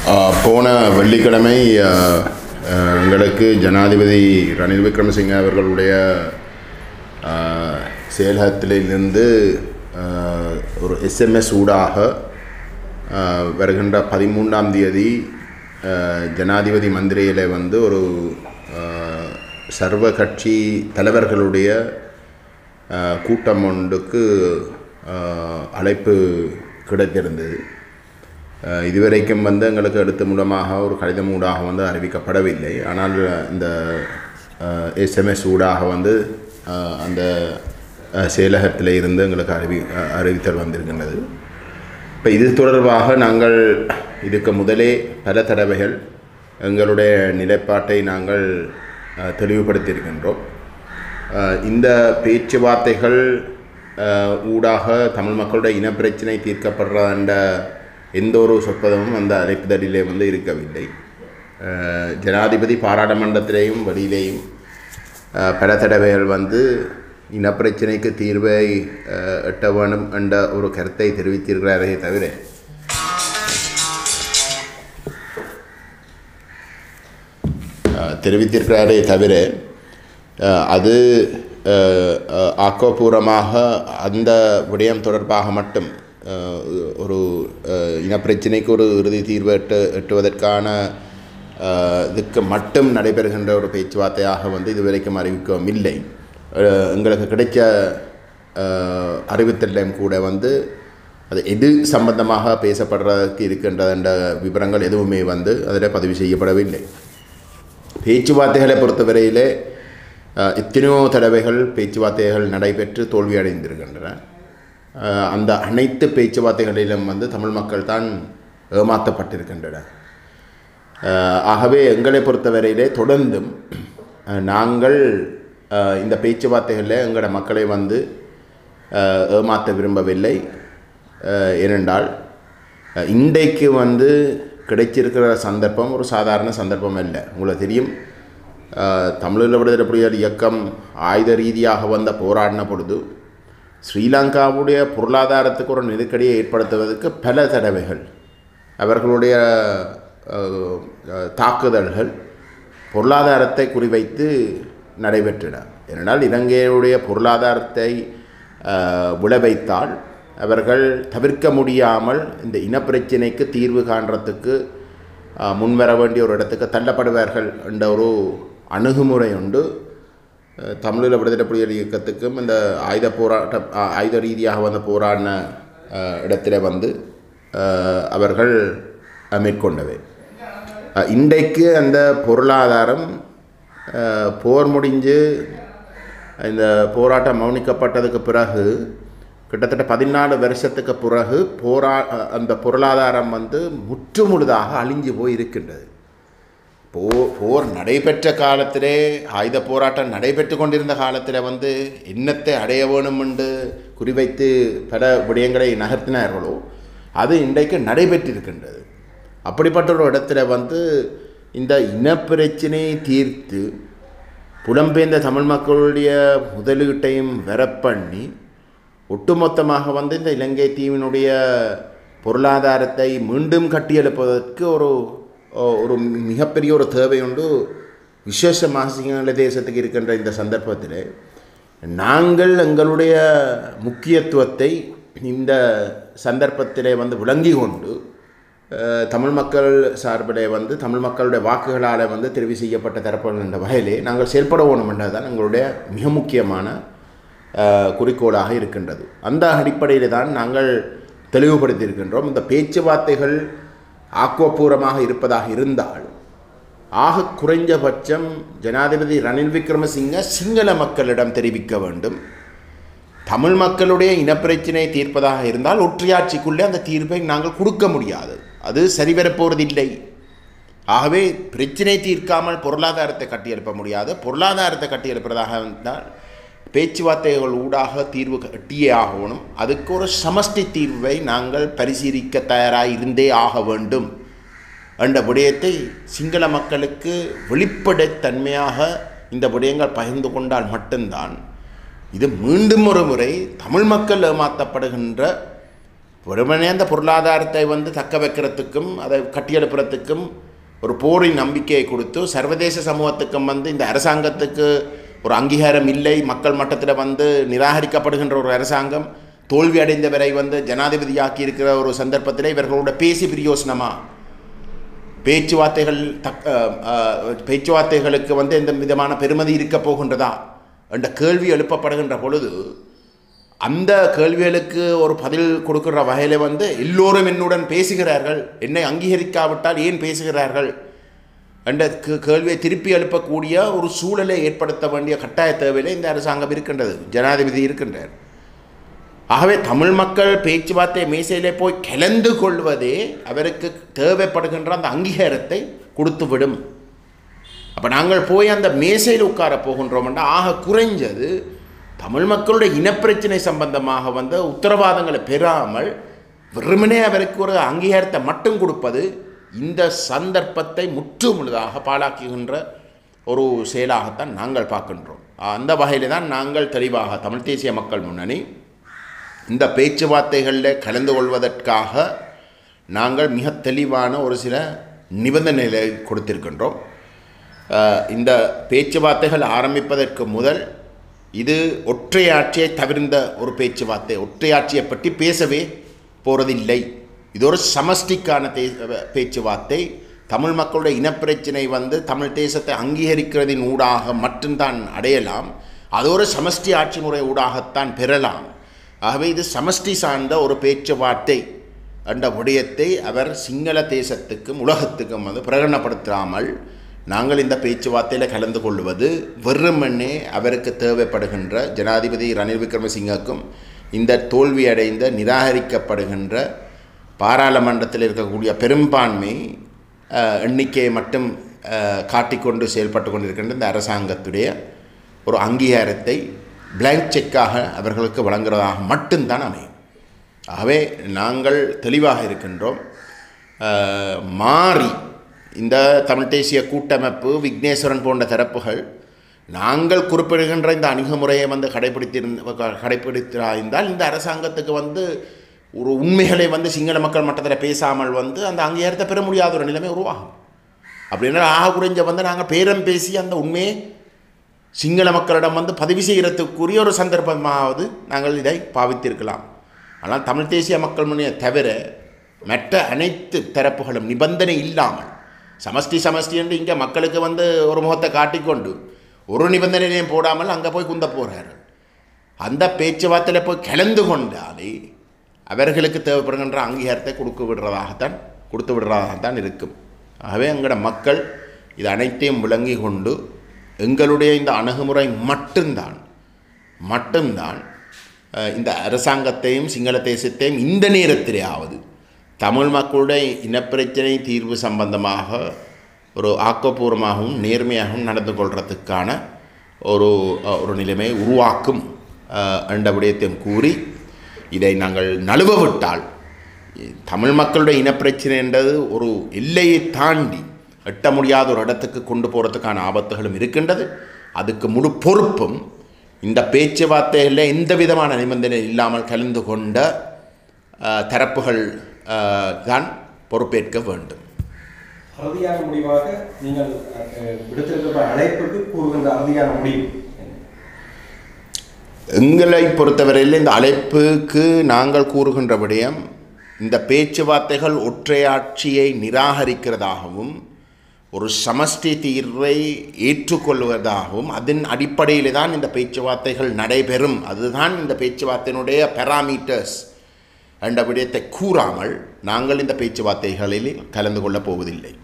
ஆஹ் போன வெள்ளிக்கிழமை ஆஹ், ஆஹ், எங்களுக்கு ஜனாதிபதி ரணில் விக்ரமசிங்க அவர்களுடைய ஆஹ், செயலகத்திலிருந்து ஆஹ், ஒரு எஸ்எம்எஸ் ஊடாக ஆஹ், வருகின்ற பதிமூன்றாம் தேதி ஆஹ், ஜனாதிபதி மந்திரியில் வந்து ஒரு ஆஹ், சர்வ கட்சி தலைவர்களுடைய ஆஹ், கூட்டம் ஒன்றுக்கு ஆஹ், அழைப்பு கிடைத்திருந்தது அஹ் இதுவரைக்கும் வந்து எங்களுக்கு எழுத்து மூலமாக ஒரு கடிதம் ஊடாக வந்து அறிவிக்கப்படவில்லை ஆனால் இந்த எஸ்எம்எஸ் ஊடாக வந்து அஹ், அந்த அஹ், செயலகத்தில் இருந்து எங்களுக்கு அறிவி அஹ், அறிவித்தல் வந்திருக்கின்றது இப்போ இது தொடர்பாக நாங்கள் இதுக்கு முதலே பல தடவைகள் எங்களுடைய நிலைப்பாட்டை நாங்கள் அஹ், தெளிவுபடுத்தியிருக்கின்றோம் அஹ், இந்த பேச்சுவார்த்தைகள் அஹ், ஊடாக தமிழ் மக்களுடைய இனப்பிரச்சினை தீர்க்கப்படுற எந்த ஒரு சொற்பதமும் அந்த அழைப்புதலிலே வந்து இருக்கவில்லை அஹ், ஜனாதிபதி பாராளுமன்றத்திலேயும் வெளியிலேயும் அஹ், பல தடவைகள் வந்து இனப்பிரச்சினைக்கு தீர்வை அஹ், எட்ட வேண்டும் என்ற ஒரு கருத்தை தெரிவித்திருக்கிறாரே தவிர அஹ், தெரிவித்திருக்கிறாரே தவிர அஹ், அது அஹ், அஹ், ஆக்கப்பூர்வமாக அந்த விடயம் தொடர்பாக மட்டும் அஹ், ஒரு அஹ், இனப்பிரச்சினைக்கு ஒரு இறுதி தீர்வு எட்டு எட்டுவதற்கான அஹ், இதுக்கு மட்டும் நடைபெறுகின்ற ஒரு பேச்சுவார்த்தையாக வந்து இதுவரைக்கும் அறிவிக்கவும் இல்லை அஹ், எங்களுக்கு கிடைச்ச அஹ், அறிவித்தலையும் கூட வந்து அது எது சம்பந்தமாக பேசப்படுறதுக்கு இருக்கின்ற என்ற விவரங்கள் எதுவுமே வந்து அதில் பதிவு செய்யப்படவில்லை பேச்சுவார்த்தைகளை பொறுத்தவரையிலே அஹ், எத்தனையோ தடவைகள் பேச்சுவார்த்தைகள் நடைபெற்று தோல்வி அடைந்திருக்கின்றன அஹ், அந்த அனைத்து பேச்சுவார்த்தைகளிலும் வந்து தமிழ் மக்கள் தான் ஏமாற்றப்பட்டிருக்கின்றன அஹ், ஆகவே எங்களை பொறுத்தவரையிலே தொடர்ந்தும் அஹ், நாங்கள் அஹ், இந்த பேச்சுவார்த்தைகளில் எங்களோட மக்களை வந்து அஹ், ஏமாற்ற விரும்பவில்லை அஹ், ஏனென்றால் அஹ், இன்றைக்கு வந்து கிடைச்சிருக்கிற சந்தர்ப்பம் ஒரு சாதாரண சந்தர்ப்பம் அல்ல உங்களுக்கு தெரியும் அஹ், தமிழீழ விடுதலை புலிகள் இயக்கம் ஆயுத ரீதியாக வந்த போராடின பொழுது ஸ்ரீலங்காவுடைய பொருளாதாரத்துக்கு ஒரு நெருக்கடியை ஏற்படுத்துவதற்கு பல தடவைகள் அவர்களுடைய அஹ், அஹ், தாக்குதல்கள் பொருளாதாரத்தை குறிவைத்து நடைபெற்றன ஏனென்றால் இலங்கையுடைய பொருளாதாரத்தை அஹ், விளைவைத்தால் அவர்கள் தவிர்க்க முடியாமல் இந்த இனப்பிரச்சினைக்கு தீர்வு காண்றதுக்கு அஹ், முன்வர வேண்டிய ஒரு இடத்துக்கு தள்ளப்படுவார்கள் என்ற ஒரு அணுகுமுறை உண்டு அஹ், தமிழீழ விடுதலை புலிகள் இயக்கத்துக்கும் இந்த ஆயுத போராட்டம் அஹ், ஆயுத ரீதியாக வந்து போராடின அஹ், இடத்துல வந்து அஹ், அவர்கள் அஹ், மேற்கொண்டவை அஹ், இன்றைக்கு அந்த பொருளாதாரம் அஹ், போர் முடிஞ்சு இந்த போராட்டம் மௌனிக்கப்பட்டதுக்கு பிறகு கிட்டத்தட்ட பதினாலு வருஷத்துக்கு பிறகு போரா அஹ், அந்த பொருளாதாரம் வந்து முற்றுமுழுதாக அழிஞ்சு போய் இருக்கின்றது போ போர் நடைபெற்ற காலத்திலே ஆயுத போராட்டம் நடைபெற்று கொண்டிருந்த காலத்தில் வந்து என்னத்தை அடைய வேணும் என்று குறிவைத்து பல விடயங்களை நகர்த்தினார்களோ அது இன்றைக்கு நடைபெற்றிருக்கின்றது அப்படிப்பட்ட ஒரு இடத்துல வந்து இந்த இனப்பிரச்சினையை தீர்த்து புலம்பெயர்ந்த தமிழ் மக்களுடைய முதலீட்டையும் வரப்பண்ணி ஒட்டுமொத்தமாக வந்து இந்த இலங்கை தீவினுடைய பொருளாதாரத்தை மீண்டும் கட்டியெழுப்பதற்கு ஒரு ஒரு மிகப்பெரிய ஒரு தேவை உண்டு விசேஷமாக சிங்கள தேசத்துக்கு இருக்கின்ற இந்த சந்தர்ப்பத்தில் நாங்கள் எங்களுடைய முக்கியத்துவத்தை இந்த சந்தர்ப்பத்திலே வந்து விளங்கி கொண்டு அஹ், தமிழ் மக்கள் சார்பிலே வந்து தமிழ் மக்களுடைய வாக்குகளால் வந்து தெரிவு செய்யப்பட்ட தரப்புகள் என்ற வகையிலே நாங்கள் செயல்பட வேணும் என்றதுதான் எங்களுடைய மிக முக்கியமான அஹ், குறிக்கோளாக இருக்கின்றது அந்த அடிப்படையில் தான் நாங்கள் தெளிவுபடுத்தியிருக்கின்றோம் இந்த பேச்சுவார்த்தைகள் ஆக்கப்பூர்வமாக இருப்பதாக இருந்தால் ஆக குறைஞ்சபட்சம் ஜனாதிபதி ரணில் விக்ரமசிங்க சிங்கள மக்களிடம் தெரிவிக்க வேண்டும் தமிழ் மக்களுடைய இனப்பிரச்சினை தீர்ப்பதாக இருந்தால் ஒற்றையாட்சிக்குள்ளே அந்த தீர்ப்பை நாங்கள் கொடுக்க முடியாது அது சரிவரப் போவதில்லை ஆகவே பிரச்சினை தீர்க்காமல் பொருளாதாரத்தை கட்டியெழுப்ப முடியாது பொருளாதாரத்தை கட்டியெழுப்புறதாக இருந்தால் பேச்சுவார்த்தைகள் ஊடாக தீர்வு கட்டியே ஆகணும் அதுக்கு ஒரு சமஷ்டி தீர்வை நாங்கள் பரிசீலிக்க தயாராக இருந்தே ஆக வேண்டும் என்ற விடயத்தை சிங்கள மக்களுக்கு வெளிப்படைத்தன்மையாக இந்த விடயங்கள் பகிர்ந்து கொண்டால் மட்டும்தான் இது மீண்டும் ஒரு முறை தமிழ் மக்கள் ஏமாற்றப்படுகின்ற வெறுமனே அந்த பொருளாதாரத்தை வந்து தக்க வைக்கிறதுக்கும் அதை கட்டியெழுப்புறதுக்கும் ஒரு போரின் நம்பிக்கையை கொடுத்து சர்வதேச சமூகத்துக்கும் வந்து இந்த அரசாங்கத்துக்கு ஒரு அங்கீகாரம் இல்லை மக்கள் மட்டத்தில் வந்து நிராகரிக்கப்படுகின்ற ஒரு அரசாங்கம் தோல்வி அடைந்த வரை வந்து ஜனாதிபதியாக்கி இருக்கிற ஒரு சந்தர்ப்பத்தில் இவர்களோட பேசி பிரியோசனமா பேச்சுவார்த்தைகள் தக் அஹ், அஹ், பேச்சுவார்த்தைகளுக்கு வந்து எந்த விதமான பெருமதி இருக்க போகின்றதா என்ற கேள்வி எழுப்பப்படுகின்ற பொழுது அந்த கேள்விகளுக்கு ஒரு பதில் கொடுக்கிற வகையில் வந்து எல்லோரும் என்னுடன் பேசுகிறார்கள் என்னை அங்கீகரிக்காவிட்டால் ஏன் பேசுகிறார்கள் என்ற கே- கேள்வியை திருப்பி எழுப்பக்கூடிய ஒரு சூழலை ஏற்படுத்த வேண்டிய கட்டாய தேவையில் இந்த அரசாங்கம் இருக்கின்றது ஜனாதிபதி இருக்கின்றார் ஆகவே தமிழ் மக்கள் பேச்சுவார்த்தை மேசையிலே போய் கலந்து கொள்வதே அவருக்கு தேவைப்படுகின்ற அந்த அங்கீகாரத்தை கொடுத்துவிடும் அப்போ நாங்கள் போய் அந்த மேசையில் உட்கார போகின்றோம்னா ஆக குறைஞ்சது தமிழ் மக்களுடைய இனப்பிரச்சனை சம்பந்தமாக வந்து உத்தரவாதங்களை பெறாமல் வெறுமனே அவருக்கு ஒரு அங்கீகாரத்தை மட்டும் கொடுப்பது இந்த சந்தர்ப்பத்தை முற்றுமுழுதாக பாழாக்குகின்ற ஒரு செயலாகத்தான் நாங்கள் பார்க்கின்றோம் அந்த வகையில் தான் நாங்கள் தெளிவாக தமிழ் தேசிய மக்கள் முன்னணி இந்த பேச்சுவார்த்தைகளில் கலந்து கொள்வதற்காக நாங்கள் மிக தெளிவான ஒரு சில நிபந்தனைகளை கொடுத்திருக்கின்றோம் அஹ், இந்த பேச்சுவார்த்தைகள் ஆரம்பிப்பதற்கு முதல் இது ஒற்றையாட்சியை தவிர்ந்த ஒரு பேச்சுவார்த்தை ஒற்றையாட்சியை பற்றி பேசவே போகிறதில்லை இது ஒரு சமஷ்டிக்கான தே பேச்சுவார்த்தை தமிழ் மக்களுடைய இனப்பிரச்சினை வந்து தமிழ் தேசத்தை அங்கீகரிக்கிறதின் ஊடாக மட்டும்தான் அடையலாம் அது ஒரு சமஷ்டி ஆட்சி முறை ஊடாகத்தான் பெறலாம் ஆகவே இது சமஷ்டி சார்ந்த ஒரு பேச்சுவார்த்தை என்ற விடயத்தை அவர் சிங்கள தேசத்துக்கும் உலகத்துக்கும் வந்து பிரகடனப்படுத்தாமல் நாங்கள் இந்த பேச்சுவார்த்தையில் கலந்து கொள்வது வெறுமனே அவருக்கு தேவைப்படுகின்ற ஜனாதிபதி ரணில் விக்ரமசிங்கக்கும் இந்த தோல்வியடைந்த நிராகரிக்கப்படுகின்ற பாராளுமன்றத்தில் இருக்கக்கூடிய பெரும்பான்மை அஹ், எண்ணிக்கையை மட்டும் அஹ், காட்டிக்கொண்டு செயல்பட்டு கொண்டிருக்கின்ற இந்த அரசாங்கத்துடைய ஒரு அங்கீகாரத்தை blank செக்காக அவர்களுக்கு வழங்குவதாக மட்டும்தான் அமையும் ஆகவே நாங்கள் தெளிவாக இருக்கின்றோம் அஹ், மாறி இந்த தமிழ் தேசிய கூட்டமைப்பு விக்னேஸ்வரன் போன்ற தரப்புகள் நாங்கள் குறிப்பிடுகின்ற இந்த அணுகுமுறையை வந்து கடைபிடித்திருந்த கடைபிடித்திருந்தால் இந்த அரசாங்கத்துக்கு வந்து ஒரு உண்மைகளை வந்து சிங்கள மக்கள் மட்டத்தில் பேசாமல் வந்து அந்த அங்கீகாரத்தை பெற முடியாத ஒரு நிலைமை உருவாகும் அப்படின்னா ஆக குறைஞ்ச வந்து நாங்கள் பேரம் பேசி அந்த உண்மையை சிங்கள மக்களிடம் வந்து பதிவு செய்கிறதுக்குரிய ஒரு சந்தர்ப்பமாவது நாங்கள் இதை பாவித்திருக்கலாம் ஆனால் தமிழ் தேசிய மக்கள் முன்னே தவிர மற்ற அனைத்து தரப்புகளும் நிபந்தனை இல்லாமல் சமஷ்டி சமஷ்டி என்று இங்கே மக்களுக்கு வந்து ஒரு முகத்தை காட்டிக்கொண்டு ஒரு நிபந்தனையும் போடாமல் அங்கே போய் குந்த போகிறார்கள் அந்த பேச்சுவார்த்தையில் போய் கலந்து கொண்டாலே அவர்களுக்கு தேவைப்படுகின்ற அங்கீகாரத்தை கொடுக்க விடுறதாகத்தான் கொடுத்து விடுறதாகத்தான் இருக்கும் ஆகவே எங்களோட மக்கள் இது அனைத்தையும் விளங்கி கொண்டு எங்களுடைய இந்த அணுகுமுறை மட்டும்தான் மட்டும்தான் அஹ், இந்த அரசாங்கத்தையும் சிங்கள தேசத்தையும் இந்த நேரத்திலேயாவது தமிழ் மக்களுடைய இனப்பிரச்சனை தீர்வு சம்பந்தமாக ஒரு ஆக்கப்பூர்வமாகவும் நேர்மையாகவும் நடந்து கொள்றதுக்கான ஒரு அஹ், ஒரு நிலைமையை உருவாக்கும் அஹ், என்ற விடயத்தையும் கூறி இதை நாங்கள் நழுவ விட்டால் தமிழ் மக்களுடைய இனப்பிரச்சனை என்றது ஒரு எல்லையை தாண்டி எட்ட முடியாத ஒரு இடத்துக்கு கொண்டு போகிறதுக்கான ஆபத்துகளும் இருக்கின்றது அதுக்கு முழு பொறுப்பும் இந்த பேச்சுவார்த்தைகளில் எந்த விதமான நிபந்தனை இல்லாமல் கலந்து கொண்ட அஹ், தரப்புகள் அஹ், தான் பொறுப்பேற்க வேண்டும் அறுதியான முடிவாக நீங்கள் அஹ், விடுத்திருக்கிற அழைப்புக்கு கூறுகின்ற அறுதியான முடிவு என்ன? எங்களை பொறுத்தவரையில் இந்த அழைப்புக்கு நாங்கள் கூறுகின்ற விடயம் இந்த பேச்சுவார்த்தைகள் ஒற்றையாட்சியை நிராகரிக்கிறதாகவும் ஒரு சமஷ்டி தீர்வை ஏற்றுக்கொள்வதாகவும் அதன் அடிப்படையில் தான் இந்த பேச்சுவார்த்தைகள் நடைபெறும் அதுதான் இந்த பேச்சுவார்த்தையினுடைய பெராமீட்டர்ஸ் என்ற விடயத்தை கூறாமல் நாங்கள் இந்த பேச்சுவார்த்தைகளில் கலந்து கொள்ளப் போவதில்லை